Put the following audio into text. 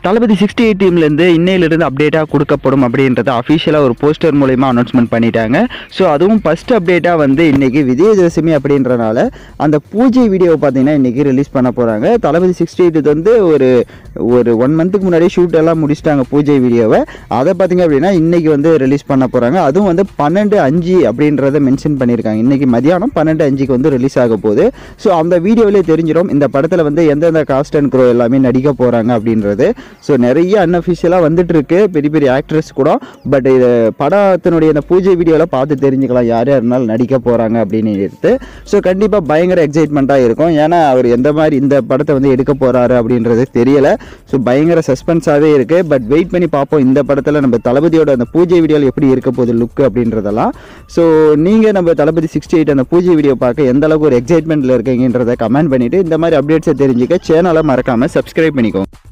தளபதி sixty eight டீம்லேருந்து இன்னையிலிருந்து அப்டேட்டாக கொடுக்கப்படும் அப்படின்றத அஃபிஷியலாக ஒரு போஸ்டர் மூலயமா அனௌன்ஸ்மெண்ட் பண்ணிட்டாங்க ஸோ அதுவும் ஃபஸ்ட் அப்டேட்டாக வந்து இன்றைக்கி விஜயதசமி அப்படின்றனால அந்த பூஜை வீடியோவை பார்த்தீங்கன்னா இன்றைக்கி ரிலீஸ் பண்ண போகிறாங்க தளபதி சிக்ஸ்டி எயிட் வந்து ஒரு ஒரு ஒன் மந்த்துக்கு முன்னாடி ஷூட் எல்லாம் முடிச்சிட்டாங்க பூஜை வீடியோவை அதை பார்த்தீங்க அப்படின்னா இன்றைக்கி வந்து ரிலீஸ் பண்ண போகிறாங்க அதுவும் வந்து பன்னெண்டு அஞ்சு அப்படின்றத மென்ஷன் பண்ணியிருக்காங்க இன்றைக்கி மதியானம் பன்னெண்டு அஞ்சுக்கு வந்து ரிலீஸ் ஆக போகுது ஸோ அந்த வீடியோவிலே தெரிஞ்சிடும் இந்த படத்தில் வந்து எந்தெந்த காஸ்ட் அண்ட் க்ரோ எல்லாமே நடிக்க போகிறாங்க அப்படின்றது ஸோ நிறைய அன்அஃபிஷியலாக வந்துட்டு இருக்கு பெரிய பெரிய ஆக்ட்ரஸ் கூட பட் இது படத்தினுடைய இந்த பூஜை வீடியோவில் பார்த்து தெரிஞ்சுக்கலாம் யார் யார் இருந்தாலும் நடிக்க போகிறாங்க அப்படின்னு எடுத்து ஸோ கண்டிப்பாக பயங்கர எக்ஸைட்மெண்ட்டாக இருக்கும் ஏன்னா அவர் எந்த மாதிரி இந்த படத்தை வந்து எடுக்க போகிறாரு அப்படின்றது தெரியலை ஸோ பயங்கர சஸ்பென்ஸாகவே இருக்குது பட் வெயிட் பண்ணி பார்ப்போம் இந்த படத்தில் நம்ம தளபதியோட அந்த பூஜை வீடியோவில் எப்படி இருக்க போகுது லுக் அப்படின்றதெல்லாம் ஸோ நீங்கள் நம்ம தளபதி சிக்ஸ்டி எயிட் அந்த பூஜை வீடியோ பார்க்க எந்த அளவுக்கு ஒரு எக்ஸைட்மெண்ட்டில் இருக்கீங்கன்றதை கமெண்ட் பண்ணிவிட்டு இந்த மாதிரி அப்டேட்ஸை தெரிஞ்சுக்க சேனலை மறக்காமல் சப்ஸ்கிரைப் பண்ணிக்கோங்க